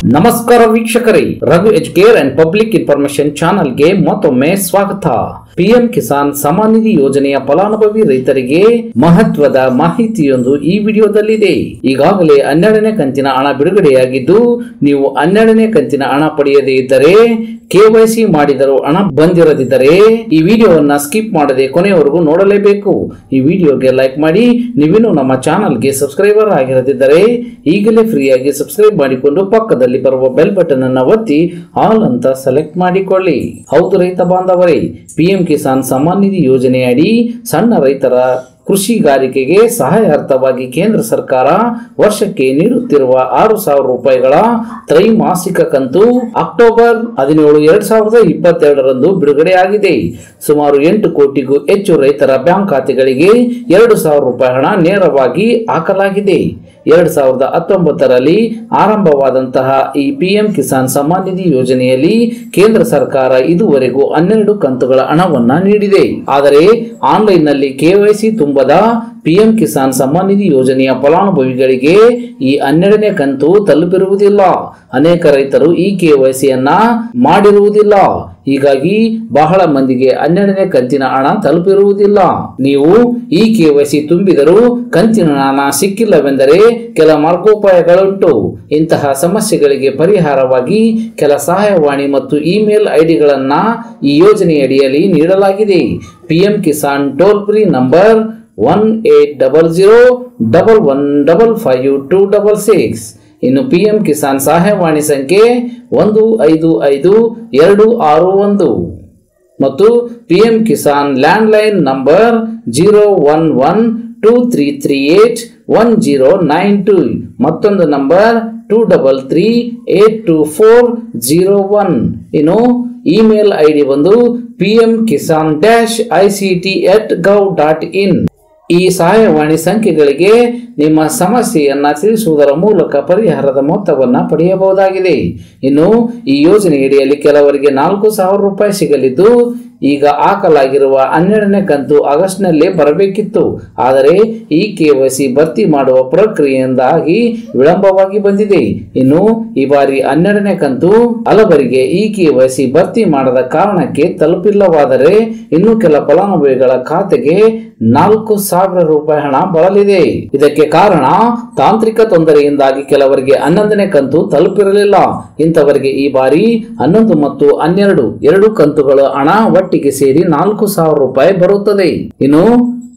ನಮಸ್ಕಾರ ವೀಕ್ಷಕರೇ Raghu Educare and public information ಚಾನಲ್ಗೆ ಮತ್ತೊಮ್ಮೆ ಸ್ವಾಗತ ಪಿಎಂ ಕಿಸಾನ್ ಸಮಾನ್ ನಿಧಿ ಯೋಜನೆಯ ಫಲಾನುಭವಿ ರೈತರಿಗೆ ಮಹತ್ವದ ಮಾಹಿತಿಯೊಂದು ಈ ವಿಡಿಯೋದಲ್ಲಿದೆ ಈಗಾಗಲೇ ಹನ್ನೆರಡನೇ ಕಂತಿನ ಹಣ ಬಿಡುಗಡೆಯಾಗಿದ್ದು ನೀವು ಹನ್ನೆರಡನೇ ಕಂತಿನ ಹಣ ಪಡೆಯದೇ ಇದ್ದರೆ ಕೆವೈಸಿ ಮಾಡಿದರೂ ಹಣ ಬಂದಿರದಿದ್ದರೆ ಈ ವಿಡಿಯೋವನ್ನ ಸ್ಕಿಪ್ ಮಾಡದೆ ಕೊನೆಯವರೆಗೂ ನೋಡಲೇಬೇಕು ಈ ವಿಡಿಯೋಗೆ ಲೈಕ್ ಮಾಡಿ ನೀವಿನ್ನು ನಮ್ಮ ಚಾನಲ್ಗೆ ಸಬ್ಸ್ಕ್ರೈಬರ್ ಆಗಿರದಿದ್ದರೆ ಈಗಲೇ ಫ್ರೀಯಾಗಿ ಸಬ್ಸ್ಕ್ರೈಬ್ ಮಾಡಿಕೊಂಡು ಪಕ್ಕದಲ್ಲಿ ಬರುವ ಬೆಲ್ ಬಟನ್ ಅನ್ನ ಒತ್ತಿ ಆಲ್ ಅಂತ ಸೆಲೆಕ್ಟ್ ಮಾಡಿಕೊಳ್ಳಿ ಹೌದು ರೈತ ಬಾಂಧವರೇ ಪಿಎಂ ಕಿಸಾನ್ ಸಮ್ಮಾನ್ ನಿಧಿ ಯೋಜನೆಯಡಿ ಸಣ್ಣ ರೈತರ ಕೃಷಿಗಾರಿಕೆಗೆ ಸಹಾಯಾರ್ಥವಾಗಿ ಕೇಂದ್ರ ಸರ್ಕಾರ ವರ್ಷಕ್ಕೆ ನೀಡುತ್ತಿರುವ ಆರು ಸಾವಿರ ರೂಪಾಯಿಗಳ ತ್ರೈಮಾಸಿಕ ಕಂತು ಅಕ್ಟೋಬರ್ ಹದಿನೇಳು ಎರಡ್ ಸಾವಿರದ ಇಪ್ಪತ್ತೆರಡರಂದು ಬಿಡುಗಡೆಯಾಗಿದೆ ಸುಮಾರು ಎಂಟು ಕೋಟಿಗೂ ಹೆಚ್ಚು ರೈತರ ಬ್ಯಾಂಕ್ ಖಾತೆಗಳಿಗೆ ಎರಡು ಸಾವಿರ ರೂಪಾಯಿ ಹಣ ನೇರವಾಗಿ ಹಾಕಲಾಗಿದೆ ಎರಡ್ ಸಾವಿರದ ಹತ್ತೊಂಬತ್ತರಲ್ಲಿ ಆರಂಭವಾದಂತಹ ಈ ಪಿಎಂ ಕಿಸಾನ್ ಸಮ್ಮಾನ್ ನಿಧಿ ಯೋಜನೆಯಲ್ಲಿ ಕೇಂದ್ರ ಸರ್ಕಾರ ಇದುವರೆಗೂ ಹನ್ನೆರಡು ಕಂತುಗಳ ಹಣವನ್ನ ನೀಡಿದೆ ಆದರೆ ಆನ್ಲೈನ್ನಲ್ಲಿ ಕೆವೈಸಿ ತುಂಬದ ಪಿಎಂ ಕಿಸಾನ್ ಸಮ್ಮಾನ್ ನಿಧಿ ಯೋಜನೆಯ ಫಲಾನುಭವಿಗಳಿಗೆ ಈ ಹನ್ನೆರಡನೇ ಕಂತು ತಲುಪಿರುವುದಿಲ್ಲ ಅನೇಕ ರೈತರು ಈ ಕೆವೈಸಿಯನ್ನ ಮಾಡಿರುವುದಿಲ್ಲ ಹೀಗಾಗಿ ಬಹಳ ಮಂದಿಗೆ ಹನ್ನೆರಡನೇ ಕಂತಿನ ಹಣ ತಲುಪಿರುವುದಿಲ್ಲ ನೀವು ಈ ಕೆವೈಸಿ ತುಂಬಿದರೂ ಕಂತಿನ ಹಣ ಸಿಕ್ಕಿಲ್ಲವೆಂದರೆ ಕೆಲ ಮಾರ್ಗೋಪಾಯಗಳುಂಟು ಇಂತಹ ಸಮಸ್ಯೆಗಳಿಗೆ ಪರಿಹಾರವಾಗಿ ಕೆಲ ಸಹಾಯವಾಣಿ ಮತ್ತು ಇಮೇಲ್ ಐಡಿಗಳನ್ನ ಈ ಯೋಜನೆಯಡಿಯಲ್ಲಿ ನೀಡಲಾಗಿದೆ PM Kisan toll free number one eight double zero double one double five two double six ಇನ್ನು ಪಿಎಂ ಕಿಸಾನ್ ಸಹಾಯವಾಣಿ ಸಂಖ್ಯೆ ಒಂದು ಐದು ಐದು ಎರಡು ಆರು ಒಂದು ಮತ್ತು PM Kisan landline number zero one one two three three eight one zero nine two ಮತ್ತೊಂದು number two double three eight two four zero one ಇನ್ನು ಇಮೇಲ್ ಐ ಡಿ ಬಂದು P M Kisan dash I C T at gov dot in ಈ ಸಹಾಯವಾಣಿ ಸಂಖ್ಯೆಗಳಿಗೆ ನಿಮ್ಮ ಸಮಸ್ಯೆಯನ್ನ ತಿಳಿಸುವುದರ ಮೂಲಕ ಪರಿಹಾರದ ಮೊತ್ತವನ್ನ ಪಡೆಯಬಹುದಾಗಿದೆ ಇನ್ನು ಈ ಯೋಜನೆಯಡಿಯಲ್ಲಿ ಕೆಲವರಿಗೆ ನಾಲ್ಕು ಸಾವಿರ ರೂಪಾಯಿ ಸಿಗಲಿದ್ದು ಈಗ ಹಾಕಲಾಗಿರುವ ಹನ್ನೆರಡನೇ ಕಂತು ಆಗಸ್ಟ್ನಲ್ಲೇ ಬರಬೇಕಿತ್ತು ಆದರೆ ಈ ಕೆವೈಸಿ ಭರ್ತಿ ಮಾಡುವ ಪ್ರಕ್ರಿಯೆಯಿಂದಾಗಿ ವಿಳಂಬವಾಗಿ ಬಂದಿದೆ ಇನ್ನು ಈ ಬಾರಿ ಹನ್ನೆರಡನೇ ಕಂತು ಹಲವರಿಗೆ ಈ ಕೆವೈಸಿ ಭರ್ತಿ ಮಾಡದ ಕಾರಣಕ್ಕೆ ತಲುಪಿಲ್ಲವಾದರೆ ಇನ್ನು ಕೆಲ ಫಲಾನುಭವಿಗಳ ಖಾತೆಗೆ ನಾಲ್ಕು ಸಾವಿರ ರೂಪಾಯಿ ಹಣ ಬರಲಿದೆ ಇದಕ್ಕೆ ಕಾರಣ ತಾಂತ್ರಿಕ ತೊಂದರೆಯಿಂದಾಗಿ ಕೆಲವರಿಗೆ ಹನ್ನೊಂದನೇ ಕಂತು ತಲುಪಿರಲಿಲ್ಲ ಇಂಥವರಿಗೆ ಈ ಬಾರಿ ಹನ್ನೊಂದು ಮತ್ತು ಹನ್ನೆರಡು ಎರಡು ಕಂತುಗಳ ಹಣ ಒಟ್ಟಿಗೆ ಸೇರಿ ನಾಲ್ಕು ಸಾವಿರ ರೂಪಾಯಿ ಬರುತ್ತದೆ ಇನ್ನು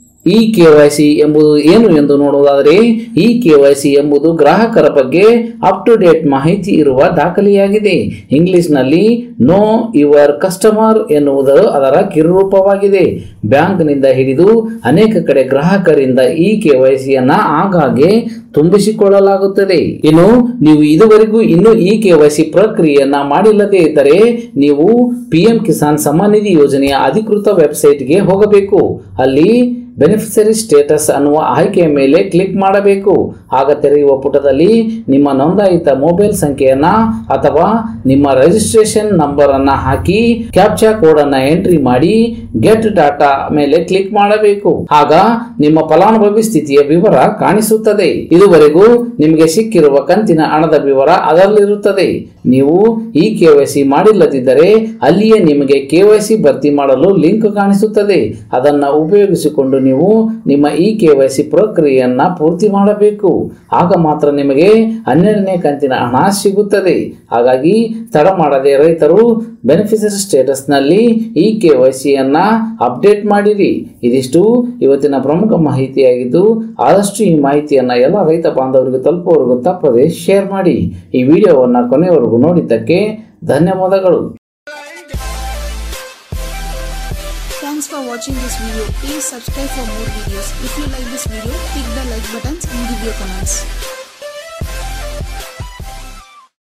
ಇ ಕೆವೈಸಿ ಎಂಬುದು ಏನು ಎಂದು ನೋಡುವುದಾದರೆ ಇ ಕೆವೈಸಿ ಎಂಬುದು ಗ್ರಾಹಕರ ಬಗ್ಗೆ ಅಪ್ ಟು ಡೇಟ್ ಮಾಹಿತಿ ಇರುವ ದಾಖಲೆಯಾಗಿದೆ ಇಂಗ್ಲಿಷ್ನಲ್ಲಿ ನೋ ಯುವರ್ ಕಸ್ಟಮರ್ ಎನ್ನುವುದು ಅದರ ಕಿರುರೂಪವಾಗಿದೆ ಬ್ಯಾಂಕ್ನಿಂದ ಹಿಡಿದು ಅನೇಕ ಕಡೆ ಗ್ರಾಹಕರಿಂದ ಈ ಕೆವೈಸಿಯನ್ನ ಆಗಾಗ್ಗೆ ತುಂಬಿಸಿಕೊಳ್ಳಲಾಗುತ್ತದೆ ಇನ್ನು ನೀವು ಇದುವರೆಗೂ ಇನ್ನೂ ಈ ಕೆವೈಸಿ ಪ್ರಕ್ರಿಯೆಯನ್ನ ಮಾಡಿಲ್ಲದೇ ಇದ್ದರೆ ನೀವು ಪಿಎಂ ಕಿಸಾನ್ ಸಮ್ಮಾನ್ ನಿಧಿ ಯೋಜನೆಯ ಅಧಿಕೃತ ವೆಬ್ಸೈಟ್ಗೆ ಹೋಗಬೇಕು ಅಲ್ಲಿ ಬೆನಿಫಿಷರಿ ಸ್ಟೇಟಸ್ ಅನ್ನುವ ಆಯ್ಕೆಯ ಮೇಲೆ ಕ್ಲಿಕ್ ಮಾಡಬೇಕು ಆಗ ತೆರೆಯುವ ಪುಟದಲ್ಲಿ ನಿಮ್ಮ ನೋಂದಾಯಿತ ಮೊಬೈಲ್ ಸಂಖ್ಯೆಯನ್ನ ಅಥವಾ ನಿಮ್ಮ ರಿಜಿಸ್ಟ್ರೇಷನ್ ನಂಬರ್ ಅನ್ನ ಹಾಕಿ ಕ್ಯಾಪ್ಚಾ ಕೋಡ್ ಅನ್ನ ಎಂಟ್ರಿ ಮಾಡಿ ಗೆಟ್ ಡಾಟಾ ಮೇಲೆ ಕ್ಲಿಕ್ ಮಾಡಬೇಕು ಆಗ ನಿಮ್ಮ ಫಲಾನುಭವಿ ಸ್ಥಿತಿಯ ವಿವರ ಕಾಣಿಸುತ್ತದೆ ಇದುವರೆಗೂ ನಿಮಗೆ ಸಿಕ್ಕಿರುವ ಕಂತಿನ ಹಣದ ವಿವರ ಅದರಲ್ಲಿರುತ್ತದೆ ನೀವು ಈ ಕೆವೈಸಿ ಮಾಡಿಲ್ಲದಿದ್ದರೆ ಅಲ್ಲಿಯೇ ನಿಮಗೆ ಕೆವೈಸಿ ಭರ್ತಿ ಮಾಡಲು ಲಿಂಕ್ ಕಾಣಿಸುತ್ತದೆ ಅದನ್ನ ಉಪಯೋಗಿಸಿಕೊಂಡು ನೀವು ನಿಮ್ಮ ಈ ಕೆವೈಸಿ ಪ್ರಕ್ರಿಯೆಯನ್ನ ಪೂರ್ತಿ ಮಾಡಬೇಕು ಆಗ ಮಾತ್ರ ನಿಮಗೆ ಹನ್ನೆರಡನೇ ಕಂತಿನ ಹಣ ಸಿಗುತ್ತದೆ ಹಾಗಾಗಿ ತಡ ಮಾಡದೆ ರೈತರು ಬೆನಿಫಿಷರಿ ಸ್ಟೇಟಸ್ನಲ್ಲಿ ಈ ಕೆವೈಸಿಯನ್ನ ಅಪ್ಡೇಟ್ ಮಾಡಿರಿ ಇದಿಷ್ಟು ಇವತ್ತಿನ ಪ್ರಮುಖ ಮಾಹಿತಿಯಾಗಿದ್ದು ಆದಷ್ಟು ಈ ಮಾಹಿತಿಯನ್ನ ಎಲ್ಲ ರೈತ ಬಾಂಧವರಿಗೆ ತಲುಪುವವರೆಗೂ ತಪ್ಪದೆ ಶೇರ್ ಮಾಡಿ ಈ ವಿಡಿಯೋವನ್ನ ಕೊನೆಯವರೆಗೂ ನೋಡಿದ್ದಕ್ಕೆ ಧನ್ಯವಾದಗಳು Thanks for watching this video. Please subscribe for more videos. If you like this video, click the like buttons and give your comments.